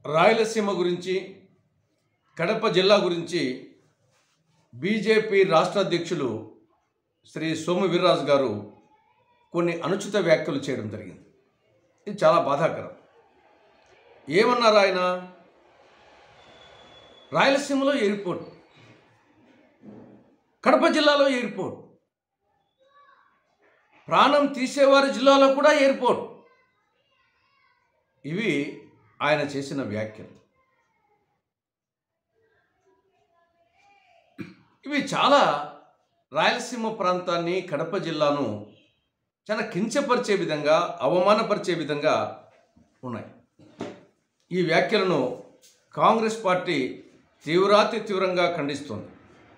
రాయలసీమ గురించి కడప జిల్లా గురించి బీజేపీ రాష్ట్ర అధ్యక్షులు శ్రీ సోము వీర్రాజు గారు కొన్ని అనుచిత వ్యాఖ్యలు చేయడం జరిగింది ఇది చాలా బాధాకరం ఏమన్నారు ఆయన రాయలసీమలో ఎయిర్పోర్ట్ కడప జిల్లాలో ఎయిర్పోర్ట్ ప్రాణం తీసేవారి జిల్లాలో కూడా ఎయిర్పోర్ట్ ఇవి ఆయన చేసిన వ్యాఖ్యలు ఇవి చాలా రాయలసీమ ప్రాంతాన్ని కడప జిల్లాను చాలా కించపరిచే విధంగా అవమానపరిచే విధంగా ఉన్నాయి ఈ వ్యాఖ్యలను కాంగ్రెస్ పార్టీ తీవ్రాతి తీవ్రంగా ఖండిస్తోంది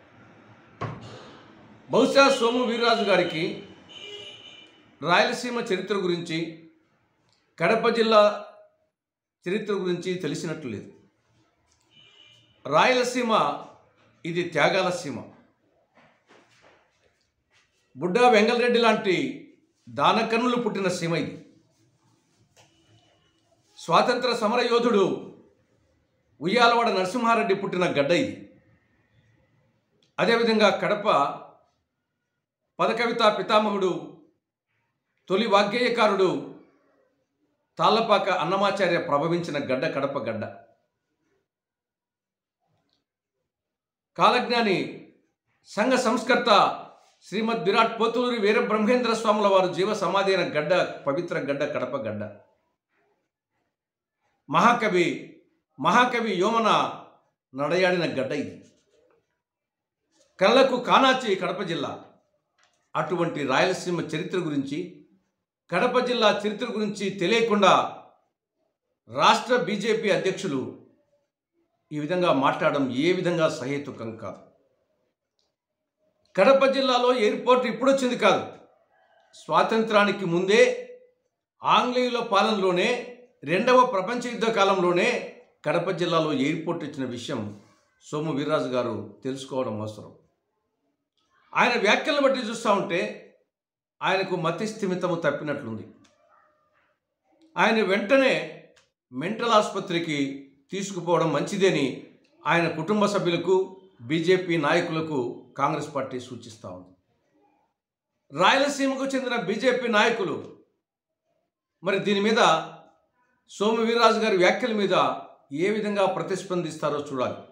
బహుశా సోము వీర్రాజు గారికి రాయలసీమ చరిత్ర గురించి కడప జిల్లా చరిత్ర గురించి తెలిసినట్లు లేదు రాయలసీమ ఇది త్యాగాల సీమ బుడ్డా వెంగళరెడ్డి లాంటి దానకన్నులు పుట్టిన సీమ ఇది స్వాతంత్ర సమరయోధుడు ఉయ్యాలవాడ నరసింహారెడ్డి పుట్టిన గడ్డ ఇది అదేవిధంగా కడప పదకవిత పితామహుడు తొలి వాగ్గేయకారుడు తాళ్ళపాక అన్నమాచార్య ప్రభవించిన గడ్డ కడప గడ్డ కాలజ్ఞాని సంఘ సంస్కర్త శ్రీమద్ విరాట్ పోతులూరి వీర బ్రహ్మేంద్ర స్వాముల వారు జీవ సమాధి అయిన గడ్డ పవిత్ర గడ్డ కడప గడ్డ మహాకవి మహాకవి యోమన నడయాడిన గడ్డ ఇది కళ్ళకు కానాచి కడప జిల్లా అటువంటి రాయలసీమ చరిత్ర గురించి కడప జిల్లా చరిత్ర గురించి తెలియకుండా రాష్ట్ర బీజేపీ అధ్యక్షులు ఈ విధంగా మాట్లాడడం ఏ విధంగా సహేతుకం కాదు కడప జిల్లాలో ఎయిర్పోర్ట్ ఇప్పుడు వచ్చింది కాదు స్వాతంత్రానికి ముందే ఆంగ్లేయుల పాలనలోనే రెండవ ప్రపంచ యుద్ధ కాలంలోనే కడప జిల్లాలో ఎయిర్పోర్ట్ ఇచ్చిన విషయం సోము వీర్రాజు గారు తెలుసుకోవడం అవసరం ఆయన వ్యాఖ్యలను బట్టి చూస్తూ ఉంటే ఆయనకు మతి స్థిమితము తప్పినట్లుంది ఆయన వెంటనే మెంటల్ ఆసుపత్రికి తీసుకుపోవడం మంచిదని ఆయన కుటుంబ సభ్యులకు బీజేపీ నాయకులకు కాంగ్రెస్ పార్టీ సూచిస్తూ ఉంది రాయలసీమకు చెందిన బీజేపీ నాయకులు మరి దీని మీద సోము వీర్రాజు గారి వ్యాఖ్యల మీద ఏ విధంగా ప్రతిస్పందిస్తారో చూడాలి